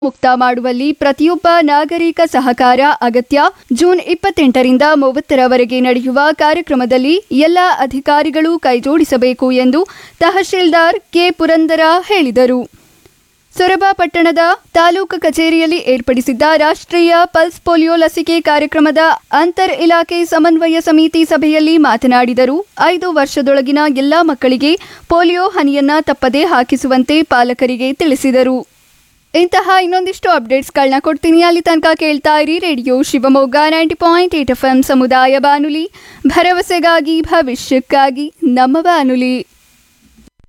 ಮುಕ್ತ ಮಾಡುವಲ್ಲಿ ಪ್ರತಿಯೊಬ್ಬ ನಾಗರಿಕ ಸಹಕಾರ ಅಗತ್ಯ ಜೂನ್ ಇಪ್ಪತ್ತೆಂಟರಿಂದ ಮೂವತ್ತರವರೆಗೆ ನಡೆಯುವ ಕಾರ್ಯಕ್ರಮದಲ್ಲಿ ಎಲ್ಲ ಅಧಿಕಾರಿಗಳು ಕೈಜೋಡಿಸಬೇಕು ಎಂದು ತಹಶೀಲ್ದಾರ್ ಕೆ ಪುರಂದರ ಹೇಳಿದರು ಸೊರಬ ಪಟ್ಟಣದ ತಾಲೂಕು ಕಚೇರಿಯಲ್ಲಿ ಏರ್ಪಡಿಸಿದ್ದ ರಾಷ್ಟ್ರೀಯ ಪಲ್ಸ್ ಪೋಲಿಯೋ ಲಸಿಕೆ ಕಾರ್ಯಕ್ರಮದ ಅಂತರ್ ಇಲಾಖೆ ಸಮನ್ವಯ ಸಮಿತಿ ಸಭೆಯಲ್ಲಿ ಮಾತನಾಡಿದರು ಐದು ವರ್ಷದೊಳಗಿನ ಎಲ್ಲಾ ಮಕ್ಕಳಿಗೆ ಪೋಲಿಯೋ ಹನಿಯನ್ನ ತಪ್ಪದೇ ಹಾಕಿಸುವಂತೆ ಪಾಲಕರಿಗೆ ತಿಳಿಸಿದರು ಇಂತಹ ಇನ್ನೊಂದಿಷ್ಟು ಅಪ್ಡೇಟ್ಸ್ಗಳನ್ನ ಕೊಡ್ತೀನಿ ಅಲ್ಲಿ ತನಕ ಕೇಳ್ತಾ ಇರಿ radio Shivamogga ninety point eight F M ಸಮುದಾಯ ಬಾನುಲಿ ಭರವಸೆಗಾಗಿ ಭವಿಷ್ಯಕ್ಕಾಗಿ ನಮ್ಮ ಬಾನುಲಿ